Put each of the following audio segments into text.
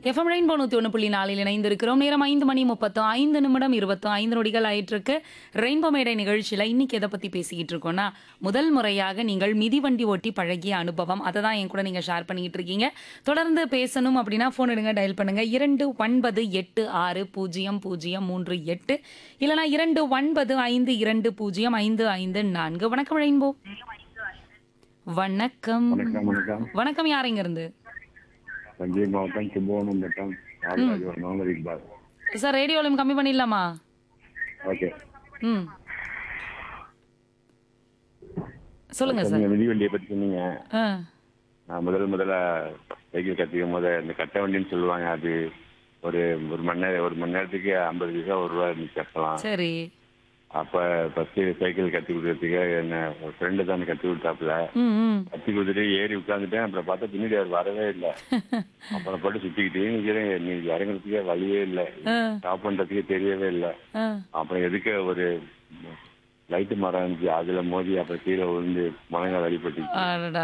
FM rainbow நூற்றி ஒன்று புள்ளி நாலில் இணைந்திருக்கிறோம் நேரம் ஐந்து மணி முப்பத்தோ ஐந்து நிமிடம் இருபத்தோ ஐந்து நொடிகள் ஆயிட்டிருக்கு ரெயின்போ மேடை நிகழ்ச்சியில் இன்னைக்கு எதை பற்றி பேசிக்கிட்டு இருக்கோம்னா முதல் முறையாக நீங்கள் மிதிவண்டி ஓட்டி பழகிய அனுபவம் அதை தான் என் கூட நீங்கள் ஷேர் பண்ணிக்கிட்டு இருக்கீங்க தொடர்ந்து பேசணும் அப்படின்னா ஃபோன் எடுங்க டயல் பண்ணுங்க இரண்டு ஒன்பது எட்டு ஆறு பூஜ்ஜியம் பூஜ்ஜியம் மூன்று எட்டு இல்லைனா இரண்டு ஒன்பது ஐந்து இரண்டு பூஜ்ஜியம் ஐந்து ஐந்து நான்கு வணக்கம் ரெயின்போ வணக்கம் வணக்கம் வணக்கம் வணக்கம் யாருங்க இருந்து தஞ்சை மாவட்டம் கும்பகோணம் வட்டம் Nagaraj Nagar Iqbal sir radio volume கம்மி பண்ணிடலாமா ஓகே ம் சொல்லுங்க சார் நீங்க மிதிவண்டியை பத்தி சொன்னீங்க ஆ நான் முதல் முதல்ல சைக்கிள் கத்துக்கும் போது இந்த கட்ட வண்டின்னு சொல்லுவாங்க அது ஒரு ஒரு மணி நேரம் ஒரு மணி நேரத்துக்கு ஐம்பது பைசா ஒரு ரூபா இருந்துச்சு அப்பலாம் சரி அப்ப ஃபர்ஸ்ட் சைக்கிள் கத்து கொடுக்கறதுக்கு என்ன ஒரு ஃப்ரெண்டு தான் கத்து கொடுத்தாப்புல ம் ம் கத்தி கொடுத்துட்டு ஏறி உட்காந்துட்டேன் அப்புறம் பார்த்தா பின்னாடி அவர் வரவே இல்லை அப்புறம் போட்டு சுத்திக்கிட்டே நிக்கிறேன் நீ இறங்குறதுக்கே வழியே இல்லை ஆ ஸ்டாப் பண்றதுக்கே தெரியவே இல்லை ஆ அப்புறம் எதுக்கு ஒரு லைட்டு மரம் இருந்துச்சு அதுல மோதி அப்புறம் கீழே விழுந்து மனங்க வழிபட்டு அடடா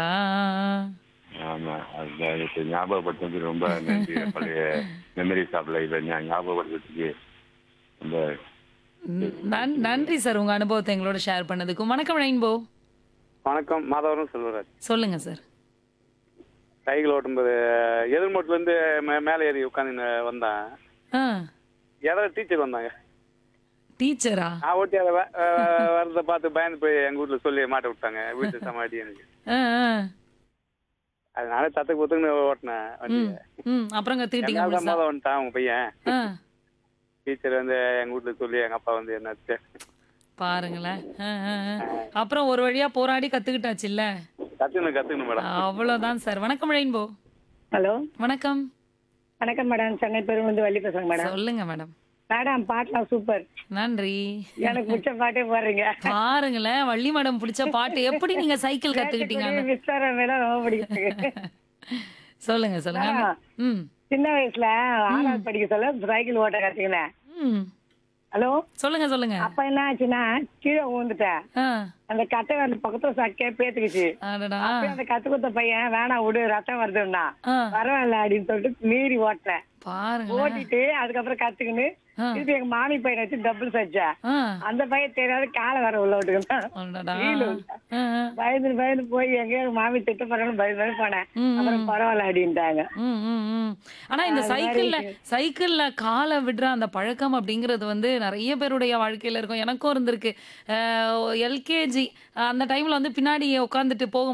ஆமா அது எனக்கு ஞாபகப்படுத்துறது ரொம்ப நன்றி பழைய மெமரிஸ் ஆஃப் லைஃப் ஞாபகப்படுத்துறதுக்கு ரொம்ப ம், நன்- நன்றி சார் உங்க அனுபவத்தை எங்களோட ஷேர் பண்ணதுக்கும் வணக்கம் ரெயின்போ வணக்கம் மாதவரம் செல்வராஜ் சொல்லுங்க சார் சைக்கிள் ஓட்டும்போது எதிர்மோட்ல இருந்து மே- மேலே ஏறி உட்காந்து வந்தேன் ஆ யாராவது டீச்சர் வந்தாங்க டீச்சரா நான் ஓட்டி அதை வ- அஹ் வரத பார்த்து பயந்து போய் எங்க வீட்டுல சொல்லி மாட்ட விட்டாங்க வீட்டு சமாடி எனக்கு ஆ ஆ அதனால தத்துக்கு பொத்துக்குன்னு ஓட்டினேன் வண்டியை ம் அப்புறம் கத்துக்கிட்டீங்க என்னால தான் முழுசா? மோத வந்துட்டான் உங்க பையன் ஆ டீச்சர் வந்து எங்க வீட்டுல சொல்லி எங்க அப்பா வந்து என்னாச்சு பாருங்களேன் ஆ, ஆ, ஆ. அப்புறம் ஒரு வழியா போராடி கத்துக்கிட்டாச்சுல்ல கத்துக்கணும் கத்துக்கணும் மேடம் அவ்வளவுதான் சார் வணக்கம் ரெயின்போ ஹலோ வணக்கம் வணக்கம் மேடம் சென்னை பெருமந்து வள்ளி பேசுறேங்க மேடம் சொல்லுங்க மேடம் மேடம் பாட்டுலாம் சூப்பர் நன்றி எனக்கு பிடிச்ச பாட்டே பாடுறீங்க பாருங்களேன் வள்ளி மேடம் பிடிச்ச பாட்டு எப்படி நீங்க சைக்கிள் கத்துக்கிட்டீங்கன்னு விஸ்தாரம் மேல ரொம்ப பிடிக்கும் சொல்லுங்க சொல்லுங்க ஆ. ம் சின்ன வயசுல ஆறாவது படிக்க சொல்ல சைக்கிள் ஓட்ட கத்துக்கினேன் ம் ஹலோ சொல்லுங்க சொல்லுங்க அப்ப என்ன ஆச்சுன்னா கீழே ஊந்துட்டேன் ஆ அந்த கட்டை அந்த பக்கத்துல சக்கையே பேத்துக்குச்சு அடடா அப்ப அந்த கத்து கொடுத்த பையன் வேணாம் விடு ரத்தம் வருதுன்னா ஆ பரவாயில்ல அப்படின்னு சொல்லிட்டு மீறி ஓட்டினேன் பாருங்க ஓட்டிட்டு அதுக்கப்புறம் கத்துக்கின்னு ஆ. திருப்பி எங்க மாமி பையனை வச்சு டபுள் சச்சேன் ஆ அந்த பையன் தெரியாத காலை வர உள்ள விட்டுக்கிட்டான் அடடா வீலு. ஆ, ஆ. பயந்து பயந்து போய் எங்கேயோ மாமி திட்ட போறாங்கன்னு பயந்து பயந்து போனேன் ம், ம். அப்புறம் பரவாயில்ல அப்படின்ட்டாங்க ம், ம், ம். ஆனா இந்த சைக்கிள்ல சைக்கிள்ல காலை விடுற அந்த பழக்கம் அப்படிங்கிறது வந்து நிறைய பேருடைய வாழ்க்கையில இருக்கும் எனக்கும் இருந்திருக்கு எல்கேஜி அந்த டைம்ல வந்து பின்னாடி உட்காந்துட்டு போகும்